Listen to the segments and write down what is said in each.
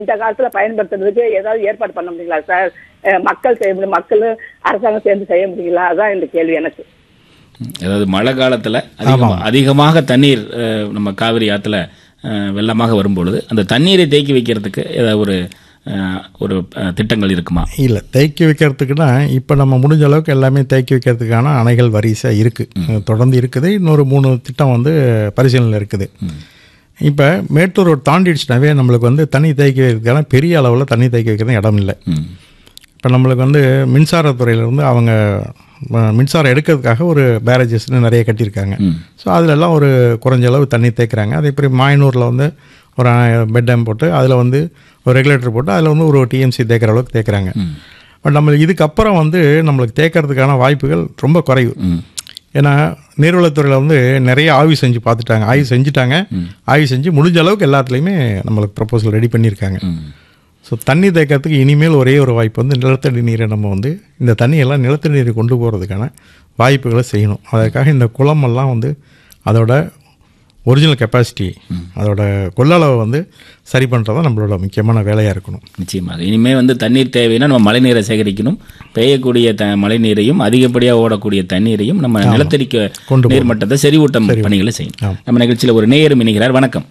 இந்த காலத்துல பயன்படுத்துறதுக்கு ஏதாவது ஏற்பாடு பண்ண முடியுங்களா சார் அஹ் மக்கள் செய்ய முடியும் மக்களும் அரசாங்கம் சேர்ந்து செய்ய முடியுங்களா அதான் இந்த கேள்வி எனக்கு அதாவது மழை காலத்தில் அதிகமாக அதிகமாக தண்ணீர் அஹ், நம்ம காவிரி ஆற்றுல அஹ், வெள்ளமாக வரும்பொழுது அந்த தண்ணீரை தேக்கி வைக்கிறதுக்கு ஏதாவது ஒரு அஹ், ஒரு அஹ், திட்டங்கள் இருக்குமா இல்லை தேக்கி வைக்கிறதுக்குன்னா இப்போ நம்ம முடிஞ்ச அளவுக்கு எல்லாமே தேக்கி வைக்கிறதுக்கான அணைகள் வரிசை இருக்குது தொடர்ந்து இருக்குது இன்னொரு மூணு திட்டம் வந்து பரிசீலனையில் இருக்குது இப்போ மேட்டூர் ரோடு தாண்டிடுச்சுனாவே நம்மளுக்கு வந்து தண்ணி தேக்கி வைக்கிறதுக்கான பெரிய அளவில் தண்ணி தேக்கி வைக்கிறது இடம் இல்லை ம். இப்போ நம்மளுக்கு வந்து மின்சாரத்துறையில இருந்து அவங்க அஹ், மின்சாரம் எடுக்கிறதுக்காக ஒரு பேரேஜஸ்னு நிறைய கட்டியிருக்காங்க ஸோ அதிலெல்லாம் ஒரு குறைஞ்ச அளவு தண்ணி தேய்க்கிறாங்க அதே மாதிரி மாயனூரில் வந்து ஒரு பெட் டேம் போட்டு அதில் வந்து ஒரு ரெகுலேட்டர் போட்டு அதில் வந்து ஒரு டிஎம்சி தேய்க்கிற அளவுக்கு தேய்க்கிறாங்க பட் நம்ம இதுக்கப்புறம் வந்து நம்மளுக்கு தேய்க்கிறதுக்கான வாய்ப்புகள் ரொம்ப குறைவு ஏன்னா நீர்வளத்துறையில் வந்து நிறைய ஆய்வு செஞ்சு பார்த்துட்டாங்க ஆய்வு செஞ்சுட்டாங்க ஆய்வு செஞ்சு முடிஞ்ச அளவுக்கு எல்லாத்துலேயுமே நம்மளுக்கு ப்ரப்போசல் ரெடி பண்ணியிருக்காங்க ஸோ தண்ணி தேக்கிறதுக்கு இனிமேல் ஒரே ஒரு வாய்ப்பு வந்து நிலத்தடி நீரை நம்ம வந்து இந்த தண்ணியெல்லாம் நிலத்தடி நீரை கொண்டு போகிறதுக்கான வாய்ப்புகளை செய்யணும் அதற்காக இந்த குளமெல்லாம் வந்து அதோட ஒரிஜினல் கெப்பாசிட்டி அதோட கொள்ளளவை வந்து சரி பண்ணுறது தான் நம்மளோட முக்கியமான வேலையாக இருக்கணும் நிச்சயமாக இனிமே வந்து தண்ணீர் தேவைன்னா நம்ம மழைநீரை சேகரிக்கணும் பெய்யக்கூடிய த மழைநீரையும் அதிகப்படியாக ஓடக்கூடிய தண்ணீரையும் நம்ம நிலத்தடிக்க கொண்டு நீர்மட்டத்தை செறிவூட்டம் பணிகளை செய்யணும் நம்ம நிகழ்ச்சியில் ஒரு நேயர் இணைகிறார் வணக்கம்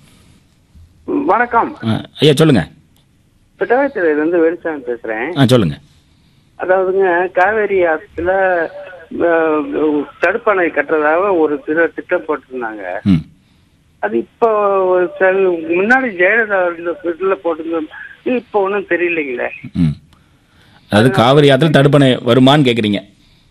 வணக்கம் அஹ், ஐயா சொல்லுங்க பிட்டாயத்திலிருந்து இருந்து வெளிச்சாமி பேசுறேன் ஆ சொல்லுங்க அதாவதுங்க காவேரி ஆத்துல அஹ், தடுப்பணை கட்டுறதாக ஒரு திரு திட்டம் போட்டிருந்தாங்க ம் அது இப்போ ஒரு சில- முன்னாடி ஜெயலலிதா இருந்த இதுல போட்டிருந்தோம் இப்போ ஒன்றும் தெரியலைங்களே ம் அதாவது காவிரி ஆற்றுல தடுப்பணை வருமான்னு கேட்குறீங்க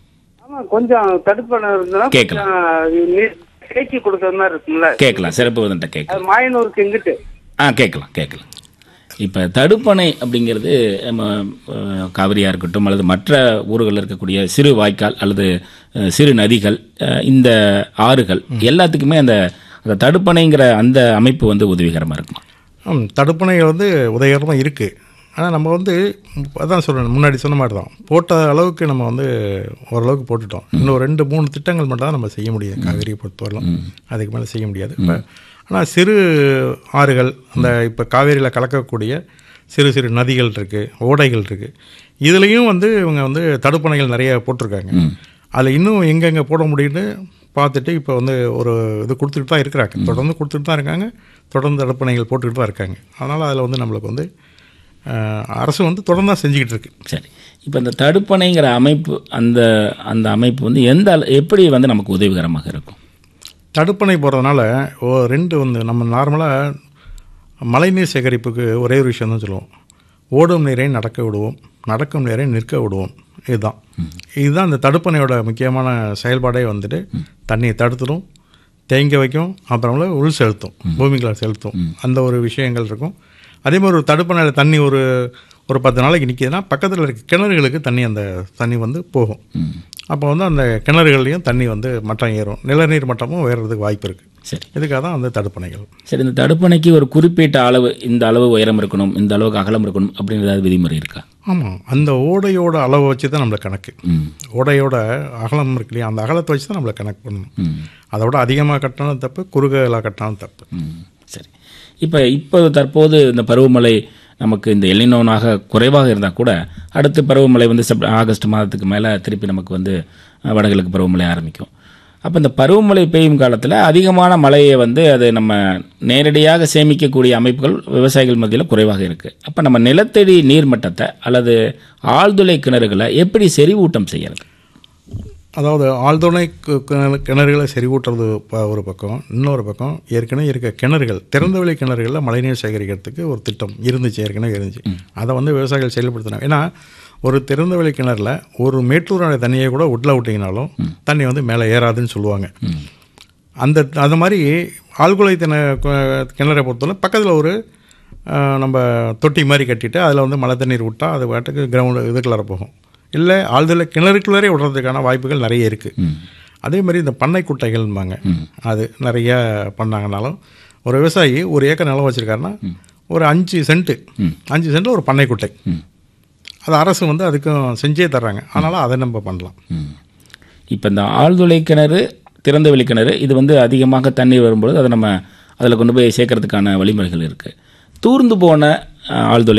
ஆமா கொஞ்சம் தடுப்பணை இருந்தா கேட்கலாம். கொஞ்சம் நீர் தேக்கி கொடுக்கற மாதிரி இருக்கும்ல கேட்கலாம் சிறப்பு விதன்ட்ட கேட்கலாம் அது மாயனூருக்கு எங்கிட்டு ஆ கேட்கலாம் கேட்கலாம் இப்போ தடுப்பணை அப்படிங்கிறது நம்ம அஹ், காவிரியாக இருக்கட்டும் அல்லது மற்ற ஊர்களில் இருக்கக்கூடிய சிறு வாய்க்கால் அல்லது அஹ், சிறு நதிகள் அஹ், இந்த ஆறுகள் எல்லாத்துக்குமே அந்த அந்த தடுப்பணைங்கிற அந்த அமைப்பு வந்து உதவிகரமாக இருக்குமா ம், தடுப்பணைகள் வந்து உதயகரமாக இருக்குது ஆனால் நம்ம வந்து அதான் சொல்கிறேன் முன்னாடி சொன்ன மாதிரி தான் போட்ட அளவுக்கு நம்ம வந்து ஓரளவுக்கு போட்டுட்டோம் இன்னும் ரெண்டு மூணு திட்டங்கள் மட்டும் தான் நம்ம செய்ய முடியும் காவிரியை பொறுத்தவரையிலும் அதுக்கு மேலே செய்ய முடியாது இப்போ ஆனால் சிறு ஆறுகள் அந்த இப்போ காவேரியில் கலக்கக்கூடிய சிறு சிறு நதிகள் இருக்குது ஓடைகள் இருக்குது இதுலேயும் வந்து இவங்க வந்து தடுப்பணைகள் நிறைய போட்டிருக்காங்க அதில் இன்னும் எங்கெங்கே போட முடியும்னு பார்த்துட்டு இப்போ வந்து ஒரு இது கொடுத்துட்டு தான் இருக்கிறாங்க தொடர்ந்து கொடுத்துட்டு தான் இருக்காங்க தொடர்ந்து தடுப்பணைகள் போட்டுக்கிட்டு தான் இருக்காங்க அதனால் அதில் வந்து நம்மளுக்கு வந்து அஹ், அரசு வந்து தொடர்ந்து தான் செஞ்சுக்கிட்டு இருக்கு சரி இப்போ இந்த தடுப்பணைங்கிற அமைப்பு அந்த அந்த அமைப்பு வந்து எந்த அள- எப்படி வந்து நமக்கு உதவிகரமாக இருக்கும் தடுப்பணை போகிறதுனால ஓ ரெண்டு வந்து நம்ம நார்மலாக மழைநீர் சேகரிப்புக்கு ஒரே ஒரு விஷயம் தான் சொல்லுவோம் ஓடும் நீரை நடக்க விடுவோம் நடக்கும் நீரை நிற்க விடுவோம் இதுதான் இதுதான் இந்த தடுப்பணையோட முக்கியமான செயல்பாடே வந்துட்டு தண்ணியை தடுத்துடும் தேங்க வைக்கும் அப்புறமேல உள் செலுத்தும் பூமிக்குள்ள செலுத்தும் அந்த ஒரு விஷயங்கள் இருக்கும் அதே மாதிரி ஒரு தடுப்பணையில் தண்ணி ஒரு ஒரு பத்து நாளைக்கு நிற்கிதுன்னா பக்கத்தில் இருக்க கிணறுகளுக்கு தண்ணி அந்த தண்ணி வந்து போகும் அப்போ வந்து அந்த கிணறுகள்லையும் தண்ணி வந்து மட்டம் ஏறும் நிலநீர் மட்டமும் உயர்றதுக்கு வாய்ப்பு இருக்குது சரி இதுக்காக தான் அந்த தடுப்பணைகள் சரி இந்த தடுப்பணைக்கு ஒரு குறிப்பிட்ட அளவு இந்த அளவு உயரம் இருக்கணும் இந்த அளவுக்கு அகலம் இருக்கணும் அப்படின்னு ஏதாவது விதிமுறை இருக்கா ஆமாம் அந்த ஓடையோட அளவை வச்சு தான் நம்மளுக்கு கணக்கு ம் ஓடையோட அகலம் இருக்கு இல்லையா அந்த அகலத்தை வச்சு தான் நம்மளுக்கு கணக்கு பண்ணணும் ம் அதோட அதிகமாக கட்டினாலும் தப்பு குறுகலாக கட்டினாலும் தப்பு ம், சரி இப்போ இப்போ தற்போது இந்த பருவமழை நமக்கு இந்த எல்லினோனாக குறைவாக இருந்தால் கூட அடுத்து பருவமழை வந்து செப் ஆகஸ்ட் மாதத்துக்கு மேலே திருப்பி நமக்கு வந்து அஹ், வடகிழக்கு பருவமழை ஆரம்பிக்கும் அப்போ இந்த பருவமழை பெய்யும் காலத்தில் அதிகமான மழையை வந்து அது நம்ம நேரடியாக சேமிக்கக்கூடிய அமைப்புகள் விவசாயிகள் மத்தியில் குறைவாக இருக்குது அப்போ நம்ம நிலத்தடி நீர்மட்டத்தை அல்லது ஆழ்துளை கிணறுகளை எப்படி செறிவூட்டம் செய்யறது அதாவது ஆழ்துணை கு- கிணறு- கிணறுகளை செறிவூட்டுறது ப- ஒரு பக்கம் இன்னொரு பக்கம் ஏற்கனவே இருக்க கிணறுகள் திறந்தவெளி கிணறுகளில் மழைநீர் சேகரிக்கிறதுக்கு ஒரு திட்டம் இருந்துச்சு ஏற்கனவே இருந்துச்சு அதை வந்து விவசாயிகள் செயல்படுத்தினாங்க ஏன்னா ஒரு திறந்தவெளி கிணறுல ஒரு மேட்டூரோட தண்ணியை கூட உட்ல விட்டிங்கனாலும் தண்ணி வந்து மேலே ஏறாதுன்னு சொல்லுவாங்க அந்த அது மாதிரி ஆழ்குலை திண கு- கிணறை பொறுத்தவரை பக்கத்தில் ஒரு அஹ், நம்ம தொட்டி மாதிரி கட்டிட்டு அதில் வந்து மழை தண்ணீர் விட்டால் அது பாட்டுக்கு கிரவுண்டு இதுக்குள்ளார போகும் இல்லை ஆழ்துளை கிணறுக்குள்ளே விடுறதுக்கான வாய்ப்புகள் நிறைய இருக்குது அதே மாதிரி இந்த பண்ணை குட்டைகள்பாங்க அது நிறைய பண்ணாங்கனாலும் ஒரு விவசாயி ஒரு ஏக்கர் நிலம் வச்சுருக்காருன்னா ஒரு அஞ்சு சென்ட்டு அஞ்சு சென்ட்டில் ஒரு பண்ணை குட்டை அது அரசு வந்து அதுக்கும் செஞ்சே தர்றாங்க அதனால் அதை நம்ம பண்ணலாம் இப்போ இந்த ஆழ்துளை கிணறு திறந்த வெளி கிணறு இது வந்து அதிகமாக தண்ணீர் வரும்பொழுது அதை நம்ம அதில் கொண்டு போய் சேர்க்கறதுக்கான வழிமுறைகள் இருக்குது தூர்ந்து போன ஆழ்துளை